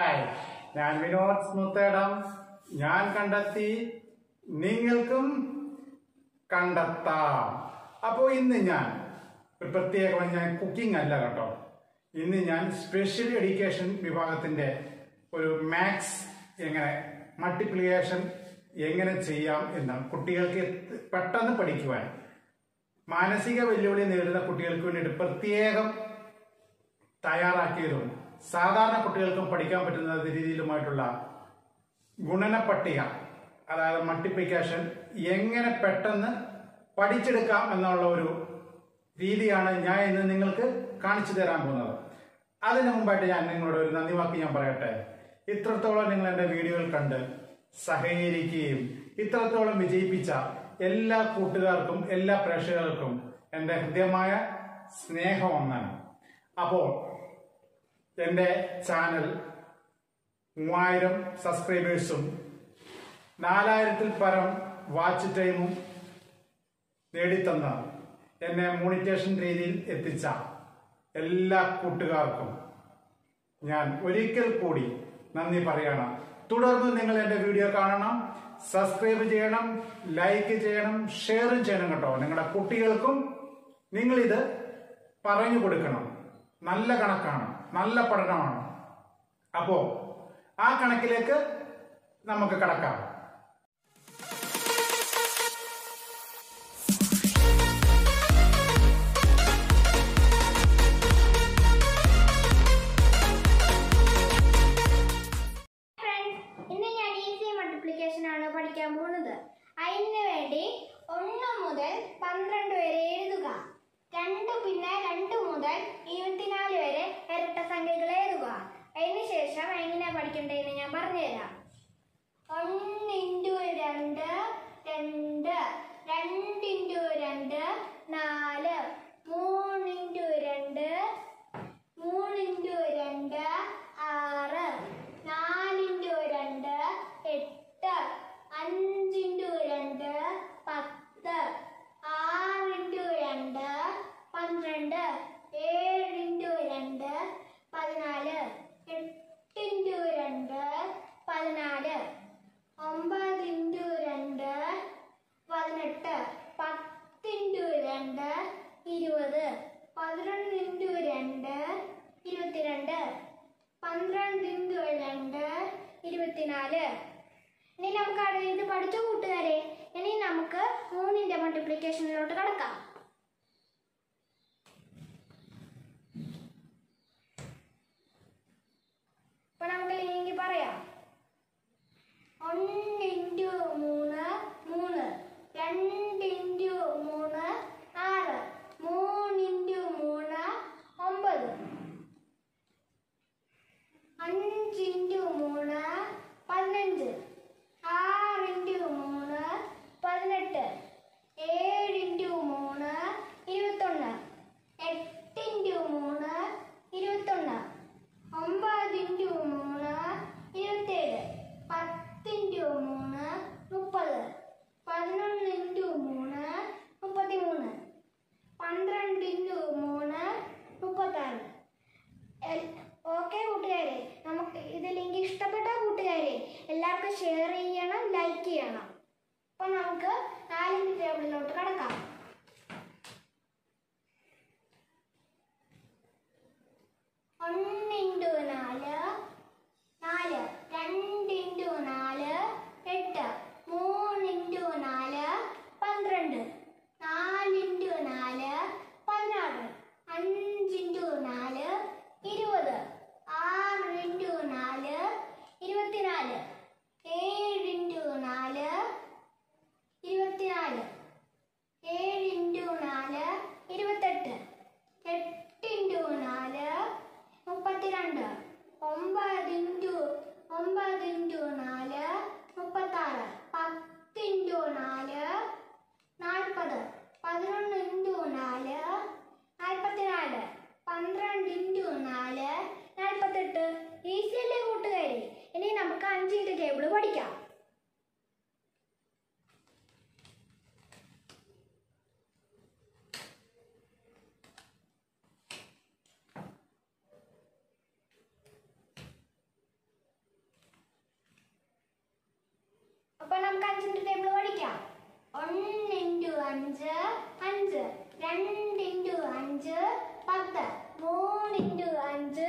hi ഞാൻ വിനോദ് സ്മുത്തേടം ഞാൻ കണ്ടെത്തി നിങ്ങൾക്കും കണ്ടെത്താം അപ്പോൾ ഇന്ന് ഞാൻ ഒരു പ്രത്യേക ഞാൻ കുക്കിംഗ് അല്ല കേട്ടോ ഇന്ന് ഞാൻ സ്പെഷ്യൽ എഡ്യൂക്കേഷൻ വിഭാഗത്തിന്റെ ഒരു മാത്സ് എങ്ങനെ മൾട്ടിപ്ലിക്കേഷൻ എങ്ങനെ ചെയ്യാം എന്ന് കുട്ടികൾക്ക് പെട്ടെന്ന് പഠിക്കുവാൻ മാനസിക വെല്ലുവിളി നേരിടുന്ന കുട്ടികൾക്ക് വേണ്ടിയിട്ട് പ്രത്യേകം തയ്യാറാക്കിയതും സാധാരണ കുട്ടികൾക്കും പഠിക്കാൻ പറ്റുന്ന രീതിയിലുമായിട്ടുള്ള ഗുണന പട്ടിക അതായത് മൾട്ടിപ്ലിക്കേഷൻ എങ്ങനെ പെട്ടെന്ന് പഠിച്ചെടുക്കാം എന്നുള്ള ഒരു രീതിയാണ് ഞാൻ ഇന്ന് നിങ്ങൾക്ക് കാണിച്ചു തരാൻ പോകുന്നത് അതിനു മുമ്പായിട്ട് ഞാൻ നിങ്ങളോട് ഒരു നന്ദി വാക്ക് ഞാൻ പറയട്ടെ ഇത്രത്തോളം നിങ്ങൾ എൻ്റെ വീഡിയോകൾ കണ്ട് സഹകരിക്കുകയും ഇത്രത്തോളം വിജയിപ്പിച്ച എല്ലാ കൂട്ടുകാർക്കും എല്ലാ പ്രേക്ഷകർക്കും എൻ്റെ ഹൃദ്യമായ സ്നേഹം ഒന്നാണ് അപ്പോൾ എൻ്റെ ചാനൽ മൂവായിരം സബ്സ്ക്രൈബേഴ്സും നാലായിരത്തിൽ പരം വാച്ച് ടൈമും നേടിത്തന്ന എന്നെ മോണിറ്റേഷൻ രീതിയിൽ എത്തിച്ച എല്ലാ കൂട്ടുകാർക്കും ഞാൻ ഒരിക്കൽ കൂടി നന്ദി പറയണം തുടർന്ന് നിങ്ങൾ എൻ്റെ വീഡിയോ കാണണം സബ്സ്ക്രൈബ് ചെയ്യണം ലൈക്ക് ചെയ്യണം ഷെയറും ചെയ്യണം കേട്ടോ നിങ്ങളുടെ കുട്ടികൾക്കും നിങ്ങളിത് പറഞ്ഞു കൊടുക്കണം നല്ല കണക്കാണ് നല്ല പഠനമാണ് അപ്പോ ആ കണക്കിലേക്ക് നമുക്ക് കടക്കാം ഫ്രണ്ട്സ് ഇന്ന് ഞാൻ ഈസി മൾട്ടിപ്ലിക്കേഷൻ ആണ് പഠിക്കാൻ പോകുന്നത് അതിന് വേണ്ടി ഒന്ന് മുതൽ പന്ത്രണ്ട് വരെ എഴുതുക രണ്ട് പിന്നെ രണ്ട് മുതൽ ഇരുപത്തിനാല് വരെ ഇരട്ട സംഖ്യകൾ എഴുതുക അതിന് ശേഷം എങ്ങനെ പഠിക്കണ്ടേന്ന് ഞാൻ പറഞ്ഞുതരാം ഒന്ന് ഇൻറ്റു രണ്ട് രണ്ട് രണ്ട് ഇൻറ്റു രണ്ട് നാല് മൂന്ന് ഇൻറ്റു രണ്ട് മൂന്ന് ഇൻറ്റു രണ്ട് ആറ് നാല് ഇൻറ്റു രണ്ട് എട്ട് അഞ്ച് ഇൻറ്റു രണ്ട് പത്ത് ആറ് ഇൻറ്റു രണ്ട് പന്ത്രണ്ട് ഏഴ് ഇൻറ്റു രണ്ട് പതിനാല് എട്ട് ഇൻറ്റു രണ്ട് പതിനാല് ഒമ്പത് ഇൻറ്റു രണ്ട് പതിനെട്ട് പത്ത് ഇൻറ്റു രണ്ട് ഇരുപത് പതിനൊന്ന് ഇൻറ്റു രണ്ട് ഇരുപത്തിരണ്ട് പന്ത്രണ്ട് ഇൻറ്റു രണ്ട് ഇരുപത്തിനാല് ഇനി നമുക്ക് അത് ഇത് പഠിച്ച കൂട്ടുകാരെ ഇനി നമുക്ക് മൂന്നിന്റെ മൾട്ടിപ്ലിക്കേഷനിലോട്ട് കടക്കാം അപ്പൊ നമുക്ക് ഇല്ലെങ്കിൽ പറയാം ഒന്ന് ഇൻറ്റു മൂന്ന് മൂന്ന് രണ്ട് ഇൻറ്റു മൂന്ന് ആറ് മൂന്ന് ഇൻറ്റു മൂന്ന് ഒമ്പത് അഞ്ച് ഇൻറ്റു മൂന്ന് പതിനഞ്ച് ആറ് ഇൻറ്റു മൂന്ന് പതിനെട്ട് ഏഴ് ഇൻറ്റു മൂന്ന് ഇരുപത്തൊന്ന് എട്ട് ഇൻറ്റു മൂന്ന് ഇരുപത്തൊന്ന് ഒമ്പത് ഇൻറ്റു മൂന്ന് ഇരുപത്തേഴ് പത്ത് ഇൻറ്റു മൂന്ന് മുപ്പത് പതിനൊന്ന് ഇൻറ്റു മൂന്ന് മുപ്പത്തി മൂന്ന് പന്ത്രണ്ട് ഇൻറ്റു മൂന്ന് മുപ്പത്താറ് ഓക്കെ കൂട്ടുകാരെ നമുക്ക് ഇത് ലിങ്ക് ഇഷ്ടപ്പെട്ട കൂട്ടുകാരെ എല്ലാവർക്കും ഷെയർ ചെയ്യണം ലൈക്ക് ചെയ്യണം അപ്പൊ നമുക്ക് നാലിന്റെ ടേബിളിലോട്ട് കടക്കാം ഒന്ന് ഇൻറ്റു നാല് നാല് രണ്ട് ഇൻറ്റു നാല് എട്ട് മൂന്ന് ഇൻറ്റു നാല് പന്ത്രണ്ട് നാല് ഇൻറ്റു നാല് പതിനാറ് അഞ്ച് ഇൻറ്റു നാല് ഇരുപത് ആറ് ഇൻറ്റു നാല് ഇരുപത്തിനാല് ഏഴ് ഇൻറ്റു നാല് ഇരുപത്തിനാല് ഏഴ് ഇൻറ്റു നാല് ഇരുപത്തെട്ട് എട്ട് ഇൻറ്റു നാല് മുപ്പത്തിരണ്ട് ഒമ്പത് ഇൻറ്റു ഒമ്പത് ഇൻറ്റു നാല് മുപ്പത്താറ് പത്ത് ഇൻറ്റു നാല് നാൽപ്പത് പതിനൊന്ന് ഇൻറ്റു നാല് നാൽപ്പത്തിനാല് പന്ത്രണ്ട് ഇൻറ്റു നാല് നാൽപ്പത്തെട്ട് ഈസി അല്ലേ കൂട്ടുകാരി ഇനി നമുക്ക് അഞ്ചിൻ്റെ ടേബിൾ പഠിക്കാം ഒന്ന് ഇൻറ്റു അഞ്ച് അഞ്ച് രണ്ട് ഇൻറ്റു അഞ്ച് പത്ത് മൂന്ന് ഇൻറ്റു അഞ്ച്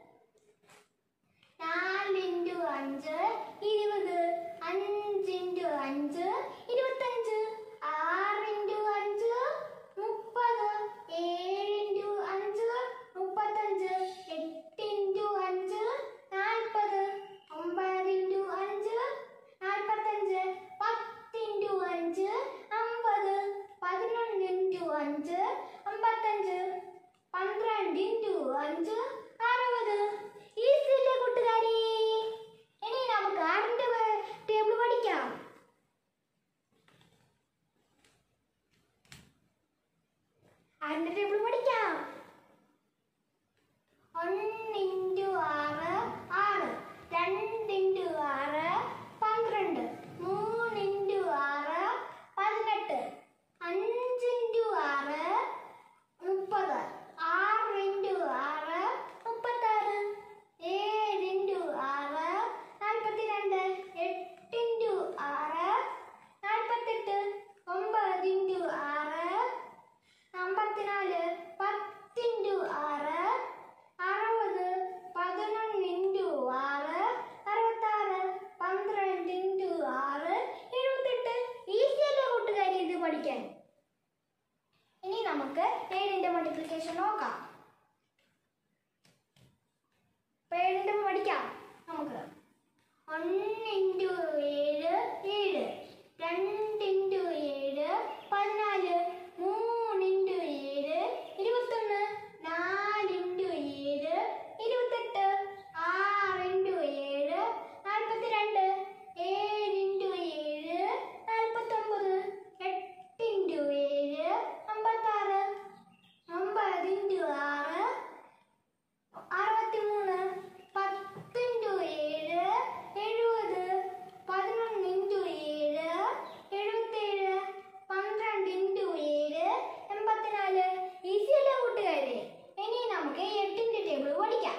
നാല് ഇൻറ്റു അഞ്ച് ഇരുപത് അഞ്ച് ഇൻറ്റു അഞ്ച് ഇരുപത്തഞ്ച് ആറ് ഇൻറ്റു അഞ്ച് മുപ്പത് ഏഴ് ഇൻറ്റു അഞ്ച് മുപ്പത്തഞ്ച് എട്ട് ഇൻറ്റു അഞ്ച് നാൽപ്പത് ഒമ്പത് ഇൻറ്റു അഞ്ച് നാൽപ്പത്തഞ്ച് പത്ത് ഇൻറ്റു അഞ്ച് അമ്പത് പതിനൊന്ന് ഇൻറ്റു അഞ്ച് അമ്പത്തഞ്ച് പന്ത്രണ്ട് ഇൻറ്റു അഞ്ച് അറുപത് ഈസിയല്ലേ കൂട്ടുകാരി ഇനി നമുക്ക് ആറിന്റെ ടേബിൾ പഠിക്കാം ആറിന്റെ ടേബിൾ പഠിക്കാം ഒന്ന് ഇൻറ്റു ആറ് ആറ് രണ്ട് ഇൻറ്റു ആറ് പന്ത്രണ്ട് മൂന്ന് ഇൻറ്റു ആറ് പതിനെട്ട് അഞ്ച് ഇൻറ്റു ആറ് മുപ്പത് ആറ് ഇൻറ്റു ആറ് മുപ്പത്താറ് ഏഴ് ഇൻറ്റു ആറ് നാൽപ്പത്തിരണ്ട് എട്ട് ഇൻറ്റു ആറ് നാൽപ്പത്തെട്ട് ഒമ്പത് ഇൻറ്റു ആറ് അമ്പത്തിനാല് പത്ത് ഇൻറ്റു ആറ് അറുപത് പതിനൊന്ന് ഇൻറ്റു ആറ് അറുപത്താറ് പന്ത്രണ്ട് ഇൻറ്റു ആറ് എഴുപത്തെട്ട് ഈസിയല്ലേ കൂട്ടുകാരി ഇത് പഠിക്കാൻ ഇനി നമുക്ക് ഏഴിന്റെ മൾട്ടിപ്ലിക്കേഷൻ നോക്കാം അപ്പൊ ഏഴിന്റെ പഠിക്കാം നമുക്ക് ഒന്ന് ഇൻറ്റു ഏഴ് ഏഴ് രണ്ട് ഇൻറ്റു ഏഴ് പതിനാല് മൂന്ന് ഇൻറ്റു ഏഴ് ഇരുപത്തൊന്ന് നാല് ഇൻറ്റു ഏഴ് ഇരുപത്തെട്ട് ആറ് ഇൻറ്റു ഏഴ് നാൽപ്പത്തിരണ്ട് ഏഴ് ഇൻറ്റു ഏഴ് നാൽപ്പത്തൊമ്പത് എട്ട് ഇൻറ്റു ഏഴ് അമ്പത്താറ് ഒമ്പത് ഇൻറ്റു ആറ് അറുപത്തിമൂന്ന് പത്ത് ഇൻറ്റു ഏഴ് എഴുപത് പതിനൊന്ന് ഇൻറ്റു ഏഴ് എഴുപത്തേഴ് പന്ത്രണ്ട് ഇൻറ്റു ഏഴ് എൺപത്തിനാല് ഈസിയല്ലേ കൂട്ടുകാരെ ഇനി നമുക്ക് എട്ടിന്റെ ടേബിൾ പഠിക്കാം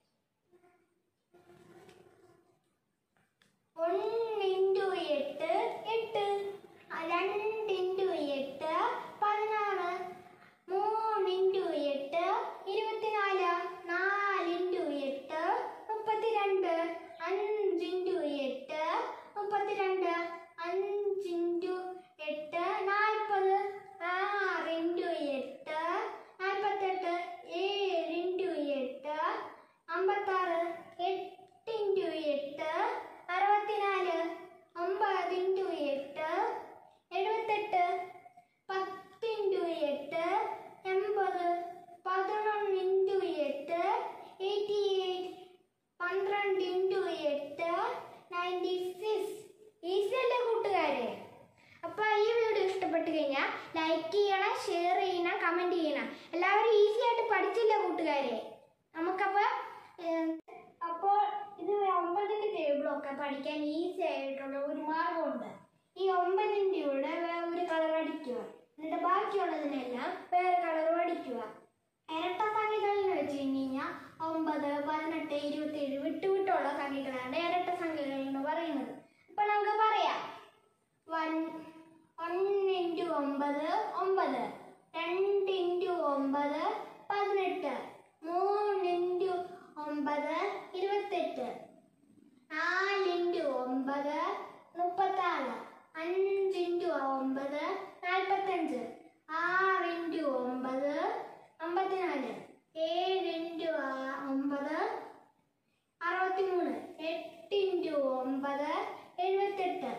ഒന്ന് ഇൻറ്റു എട്ട് എട്ട് ആ, രണ്ട് ഇൻറ്റു എട്ട് പതിനാറ് മൂന്ന് ഇൻറ്റു എട്ട് ഇരുപത്തിനാല് നാല് ഇൻറ്റു എട്ട് മുപ്പത്തിരണ്ട് അഞ്ച് ഇൻറ്റു എട്ട് മുപ്പത്തിരണ്ട് അഞ്ച് ഇൻറ്റു എട്ട് നാൽപ്പത് ആറ് ഇൻറ്റു എട്ട് നാൽപ്പത്തെട്ട് ഏഴ് ഇൻറ്റു എട്ട് അമ്പത്താറ് എട്ട് ഇൻറ്റു എട്ട് അറുപത്തിനാല് ഒമ്പത് ഇൻറ്റു എട്ട് എഴുപത്തെട്ട് പത്ത് ഇൻറ്റു എട്ട് എൺപത് പതിനൊന്ന് ഇൻറ്റു എട്ട് എയ്റ്റി എയ്റ്റ് പന്ത്രണ്ട് ഇൻറ്റു എട്ട് നയൻറ്റി സിക്സ് ഈസി അല്ലേ കൂട്ടുകാരെ അപ്പൊ ഈ വീഡിയോ ഇഷ്ടപ്പെട്ട് കഴിഞ്ഞാൽ ലൈക്ക് ചെയ്യണം ഷെയർ ചെയ്യണം കമന്റ് ചെയ്യണം എല്ലാവരും ഈസി ആയിട്ട് പഠിച്ചില്ല കൂട്ടുകാരെ നമുക്കപ്പോ ഏഹ്, അപ്പോൾ ഇത് ഒമ്പതിന്റെ ടേബിളൊക്കെ പഠിക്കാൻ ഈസി ആയിട്ടുള്ള ഒരു മാർഗമുണ്ട് ഈ ഒമ്പതിന്റെ കൂടെ വേ- ഒരു കളർ അടിക്കുക എന്നിട്ട് ബാക്കിയുള്ളതിനെല്ലാം വേറെ കളർ അടിക്കുക ഇരട്ട സംഖ്യകൾ എന്ന് വെച്ച് കഴിഞ്ഞാൽ ഒമ്പത് പതിനെട്ട് ഇരുപത്തിയേഴ് വിട്ടുവിട്ടുള്ള സംഖ്യകളാണ് ഇരട്ട സംഖ്യകൾ എന്ന് പറയുന്നത് അപ്പൊ നമുക്ക് പറയാം വൺ ഒന്ന് ഇൻറ്റു ഒമ്പത് ഒമ്പത് രണ്ട് ഇൻറ്റു ഒമ്പത് പതിനെട്ട് മൂന്ന് ഇൻറ്റു ഒമ്പത് ഇരുപത്തെട്ട് നാല് ഇൻറ്റു ഒമ്പത് മുപ്പത്താറ് അഞ്ച് ഇൻറ്റു ഒമ്പത് നാൽപ്പത്തഞ്ച് ആറ് ഇൻറ്റു ഒമ്പത് അമ്പത്തിനാല് ഏഴ് ഇൻറ്റു ഒമ്പത് അറുപത്തിമൂന്ന് എട്ട് ഇൻറ്റു ഒമ്പത് എഴുപത്തെട്ട്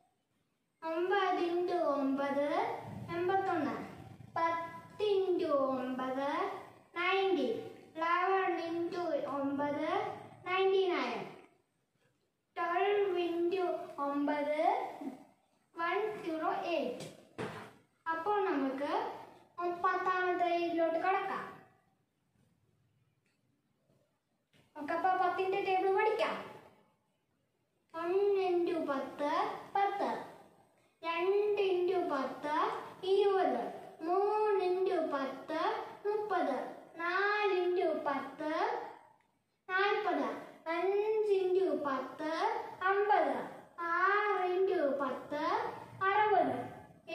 ഒമ്പത് ഇൻറ്റു ഒമ്പത് എൺപത്തൊന്ന് പത്ത് ഇൻറ്റു ഒമ്പത് നയൻറ്റി ലെവൻ ഇൻറ്റു ഒമ്പത് നയൻറ്റി നയൻ ട്വൽവ് ഇൻറ്റു ഒമ്പത് വൺ സീറോ എയ്റ്റ് അപ്പോൾ നമുക്ക് പത്താമത്തെ ഇതിലോട്ട് കടക്കാം നമുക്കപ്പോൾ പത്തിന്റെ ടേബിൾ പഠിക്കാം ഒന്ന് ഇൻറ്റു പത്ത് പത്ത് രണ്ട് ഇൻറ്റു പത്ത് ഇരുപത് മൂന്ന് ഇൻറ്റു പത്ത് മുപ്പത് നാല് ഇൻറ്റു പത്ത് നാൽപ്പത് അഞ്ച് ഇൻറ്റു പത്ത് അമ്പത് ആറ് ഇൻറ്റു പത്ത് അറുപത്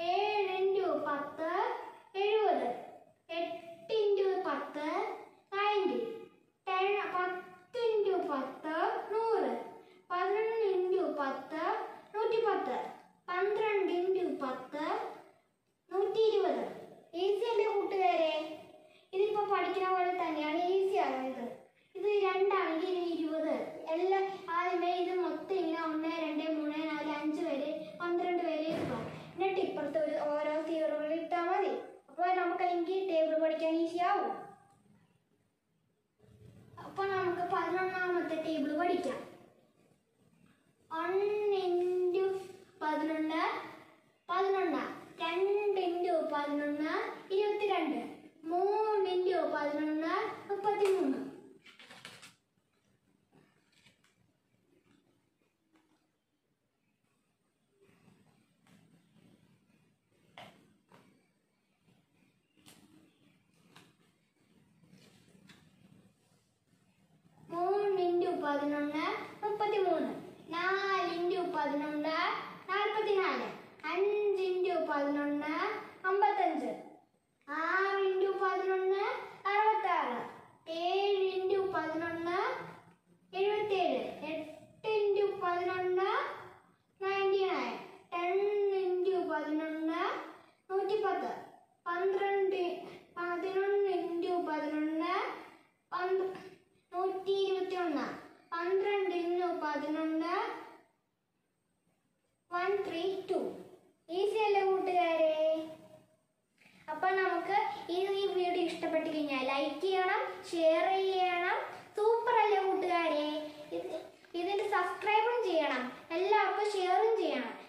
ത്രീ ടു ഈസി അല്ലേ കൂട്ടുകാരെ അപ്പൊ നമുക്ക് ഈ ഈ വീഡിയോ ഇഷ്ടപ്പെട്ട് കഴിഞ്ഞാൽ ലൈക്ക് ചെയ്യണം ഷെയർ ചെയ്യണം സൂപ്പർ അല്ലേ കൂട്ടുകാരെ ഇത് ഇതിന്റെ സബ്സ്ക്രൈബും ചെയ്യണം എല്ലാവർക്കും ഷെയറും ചെയ്യണം